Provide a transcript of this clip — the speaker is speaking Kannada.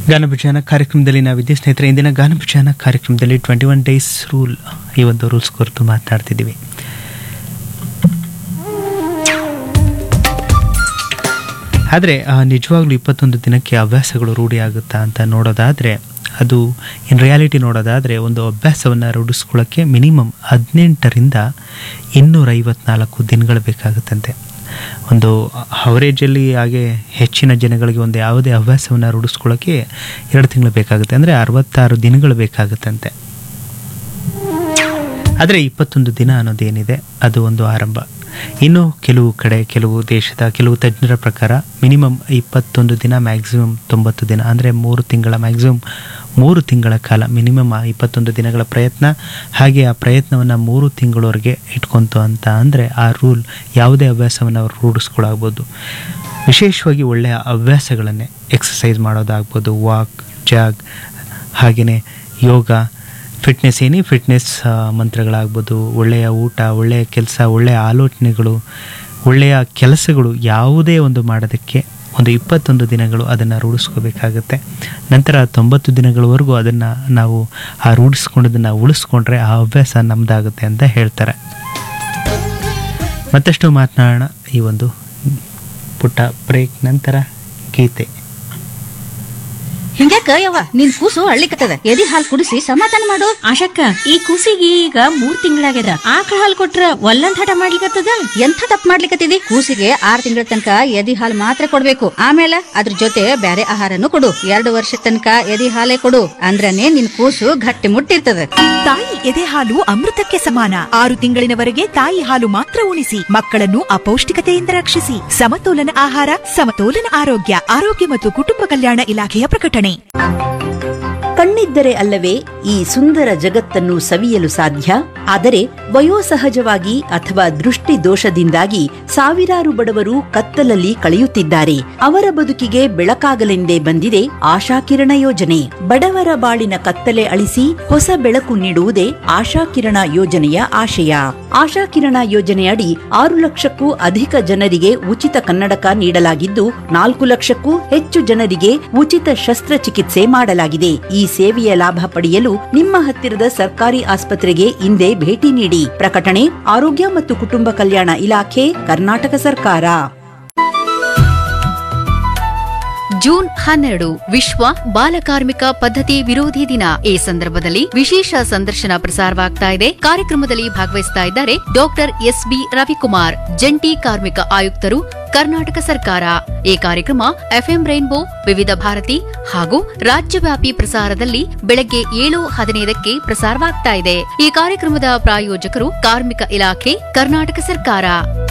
ಗಾನಭಜಾನ ಕಾರ್ಯಕ್ರಮದಲ್ಲಿ ನಾವಿದ್ದೇ ಸ್ನೇಹಿತರೆ ಇಂದಿನ ಗಾನಭಜಾನ ಕಾರ್ಯಕ್ರಮದಲ್ಲಿ ಟ್ವೆಂಟಿ ಒನ್ ಡೇಸ್ ರೂಲ್ ಈ ಒಂದು ರೂಲ್ಸ್ ಕುರಿತು ಮಾತನಾಡ್ತಿದ್ದೀವಿ ಆದರೆ ನಿಜವಾಗ್ಲೂ ಇಪ್ಪತ್ತೊಂದು ದಿನಕ್ಕೆ ಅಭ್ಯಾಸಗಳು ರೂಢಿಯಾಗುತ್ತಾ ಅಂತ ನೋಡೋದಾದರೆ ಅದು ಇನ್ ರಿಯಾಲಿಟಿ ನೋಡೋದಾದರೆ ಒಂದು ಅಭ್ಯಾಸವನ್ನು ರೂಢಿಸ್ಕೊಳ್ಳೋಕ್ಕೆ ಮಿನಿಮಮ್ ಹದಿನೆಂಟರಿಂದ ಇನ್ನೂರ ಐವತ್ನಾಲ್ಕು ದಿನಗಳು ಬೇಕಾಗುತ್ತಂತೆ ಒಂದು ಅವರೇಜಲ್ಲಿ ಹಾಗೆ ಹೆಚ್ಚಿನ ಜನಗಳಿಗೆ ಒಂದು ಯಾವುದೇ ಅಭ್ಯಾಸವನ್ನು ರೂಢಿಸ್ಕೊಳ್ಳೋಕ್ಕೆ ಎರಡು ತಿಂಗಳು ಬೇಕಾಗುತ್ತೆ ಅಂದರೆ ಅರವತ್ತಾರು ದಿನಗಳು ಬೇಕಾಗುತ್ತಂತೆ ಆದರೆ ಇಪ್ಪತ್ತೊಂದು ದಿನ ಅನ್ನೋದೇನಿದೆ ಅದು ಒಂದು ಆರಂಭ ಇನ್ನು ಕೆಲವು ಕಡೆ ಕೆಲವು ದೇಶದ ಕೆಲವು ತಜ್ಞರ ಪ್ರಕಾರ ಮಿನಿಮಮ್ ಇಪ್ಪತ್ತೊಂದು ದಿನ ಮ್ಯಾಕ್ಸಿಮಮ್ ತೊಂಬತ್ತು ದಿನ ಅಂದರೆ ಮೂರು ತಿಂಗಳ ಮ್ಯಾಕ್ಸಿಮಮ್ ಮೂರು ತಿಂಗಳ ಕಾಲ ಮಿನಿಮಮ್ ಇಪ್ಪತ್ತೊಂದು ದಿನಗಳ ಪ್ರಯತ್ನ ಹಾಗೆ ಆ ಪ್ರಯತ್ನವನ್ನು ಮೂರು ತಿಂಗಳವರೆಗೆ ಇಟ್ಕೊಂತು ಅಂತ ಅಂದರೆ ಆ ರೂಲ್ ಯಾವುದೇ ಅಭ್ಯಾಸವನ್ನು ಅವರು ರೂಢಿಸ್ಕೊಳಾಗ್ಬೋದು ವಿಶೇಷವಾಗಿ ಒಳ್ಳೆಯ ಅಭ್ಯಾಸಗಳನ್ನೇ ಎಕ್ಸಸೈಸ್ ಮಾಡೋದಾಗ್ಬೋದು ವಾಕ್ ಜಾಗ್ ಹಾಗೆಯೇ ಯೋಗ ಫಿಟ್ನೆಸ್ ಏನೇ ಫಿಟ್ನೆಸ್ ಮಂತ್ರಗಳಾಗ್ಬೋದು ಒಳ್ಳೆಯ ಊಟ ಒಳ್ಳೆಯ ಕೆಲಸ ಒಳ್ಳೆಯ ಆಲೋಚನೆಗಳು ಒಳ್ಳೆಯ ಕೆಲಸಗಳು ಯಾವುದೇ ಒಂದು ಮಾಡೋದಕ್ಕೆ ಒಂದು ಇಪ್ಪತ್ತೊಂದು ದಿನಗಳು ಅದನ್ನು ರೂಢಿಸ್ಕೋಬೇಕಾಗತ್ತೆ ನಂತರ ತೊಂಬತ್ತು ದಿನಗಳವರೆಗೂ ಅದನ್ನು ನಾವು ಆ ರೂಢಿಸ್ಕೊಂಡದನ್ನು ಉಳಿಸ್ಕೊಂಡ್ರೆ ಆ ಅಭ್ಯಾಸ ನಮ್ಮದಾಗುತ್ತೆ ಅಂತ ಹೇಳ್ತಾರೆ ಮತ್ತಷ್ಟು ಮಾತನಾಡೋಣ ಈ ಒಂದು ಪುಟ್ಟ ಬ್ರೇಕ್ ನಂತರ ಗೀತೆ ಹಿಂಗ್ಯಾಕ ಯವ್ವ ನಿನ್ ಕೂಸು ಅಳ್ಳಿಕತ್ತದ ಎದಿ ಹಾಲ್ ಕುಡಿಸಿ ಸಮಾಧಾನ ಮಾಡು ಆಶಕ್ಕ ಈ ಕೂಸಿಗೆ ಈಗ ಮೂರ್ ತಿಂಗಳಾಗ್ಯದ ಆಕಳ ಹಾಲ್ ಕೊಟ್ರ ಒಲ್ಲಂದ್ ಹಠ ಮಾಡ್ಲಿಕತ್ತದ ಎಂಥ ತಪ್ಪು ಮಾಡ್ಲಿಕತ್ತಿದಿ ಕೂಸಿಗೆ ಆರ್ ತಿಂಗಳ ತನಕ ಎದಿ ಹಾಲ್ ಮಾತ್ರ ಕೊಡ್ಬೇಕು ಆಮೇಲೆ ಅದ್ರ ಜೊತೆ ಬ್ಯಾರೆ ಆಹಾರನು ಕೊಡು ಎರಡು ವರ್ಷ ತನಕ ಎದಿ ಹಾಲೇ ಕೊಡು ಅಂದ್ರನೇ ನಿನ್ ಕೂಸು ಗಟ್ಟಿ ಮುಟ್ಟಿರ್ತದ ತಾಯಿ ಎದೆ ಹಾಲು ಅಮೃತಕ್ಕೆ ಸಮಾನ ಆರು ತಿಂಗಳಿನವರೆಗೆ ತಾಯಿ ಹಾಲು ಮಾತ್ರ ಉಣಿಸಿ ಮಕ್ಕಳನ್ನು ಅಪೌಷ್ಟಿಕತೆಯಿಂದ ರಕ್ಷಿಸಿ ಸಮತೋಲನ ಆಹಾರ ಸಮತೋಲನ ಆರೋಗ್ಯ ಆರೋಗ್ಯ ಮತ್ತು ಕುಟುಂಬ ಕಲ್ಯಾಣ ಇಲಾಖೆಯ ಪ್ರಕಟಣೆ ಕಣ್ಣಿದ್ದರೆ ಅಲ್ಲವೇ ಈ ಸುಂದರ ಜಗತ್ತನ್ನು ಸವಿಯಲು ಸಾಧ್ಯ ಆದರೆ ವಯೋಸಹಜವಾಗಿ ಅಥವಾ ದೃಷ್ಟಿ ದೋಷದಿಂದಾಗಿ ಸಾವಿರಾರು ಬಡವರು ಕತ್ತಲಲ್ಲಿ ಕಳೆಯುತ್ತಿದ್ದಾರೆ ಅವರ ಬದುಕಿಗೆ ಬೆಳಕಾಗಲೆಂದೇ ಬಂದಿದೆ ಆಶಾಕಿರಣ ಯೋಜನೆ ಬಡವರ ಬಾಳಿನ ಕತ್ತಲೆ ಅಳಿಸಿ ಹೊಸ ಬೆಳಕು ನೀಡುವುದೇ ಆಶಾಕಿರಣ ಯೋಜನೆಯ ಆಶಯ ಆಶಾಕಿರಣ ಯೋಜನೆಯಡಿ ಆರು ಲಕ್ಷಕ್ಕೂ ಅಧಿಕ ಜನರಿಗೆ ಉಚಿತ ಕನ್ನಡಕ ನೀಡಲಾಗಿದ್ದು ನಾಲ್ಕು ಲಕ್ಷಕ್ಕೂ ಹೆಚ್ಚು ಜನರಿಗೆ ಉಚಿತ ಶಸ್ತ್ರಚಿಕಿತ್ಸೆ ಮಾಡಲಾಗಿದೆ ಈ ಸೇವೆಯ ಲಾಭ ಪಡೆಯಲು ನಿಮ್ಮ ಹತ್ತಿರದ ಸರ್ಕಾರಿ ಆಸ್ಪತ್ರೆಗೆ ಇಂದೇ ಭೇಟಿ ನೀಡಿ ಪ್ರಕಟಣೆ ಆರೋಗ್ಯ ಮತ್ತು ಕುಟುಂಬ ಕಲ್ಯಾಣ ಇಲಾಖೆ ಕರ್ನಾಟಕ ಸರ್ಕಾರ ಜೂನ್ ಹನ್ನೆರಡು ವಿಶ್ವ ಬಾಲಕಾರ್ಮಿಕ ಪದ್ಧತಿ ವಿರೋಧಿ ದಿನ ಈ ಸಂದರ್ಭದಲ್ಲಿ ವಿಶೇಷ ಸಂದರ್ಶನ ಪ್ರಸಾರವಾಗ್ತಾ ಇದೆ ಕಾರ್ಯಕ್ರಮದಲ್ಲಿ ಭಾಗವಹಿಸ್ತಾ ಇದ್ದಾರೆ ಡಾಕ್ಟರ್ ಎಸ್ ಬಿ ರವಿಕುಮಾರ್ ಜಂಟಿ ಕಾರ್ಮಿಕ ಆಯುಕ್ತರು ಕರ್ನಾಟಕ ಸರ್ಕಾರ ಈ ಕಾರ್ಯಕ್ರಮ ಎಫ್ಎಂ ರೈನ್ಬೋ ವಿವಿಧ ಭಾರತಿ ಹಾಗೂ ರಾಜ್ಯವ್ಯಾಪಿ ಪ್ರಸಾರದಲ್ಲಿ ಬೆಳಗ್ಗೆ ಏಳು ಹದಿನೈದಕ್ಕೆ ಪ್ರಸಾರವಾಗ್ತಾ ಇದೆ ಈ ಕಾರ್ಯಕ್ರಮದ ಪ್ರಾಯೋಜಕರು ಕಾರ್ಮಿಕ ಇಲಾಖೆ ಕರ್ನಾಟಕ ಸರ್ಕಾರ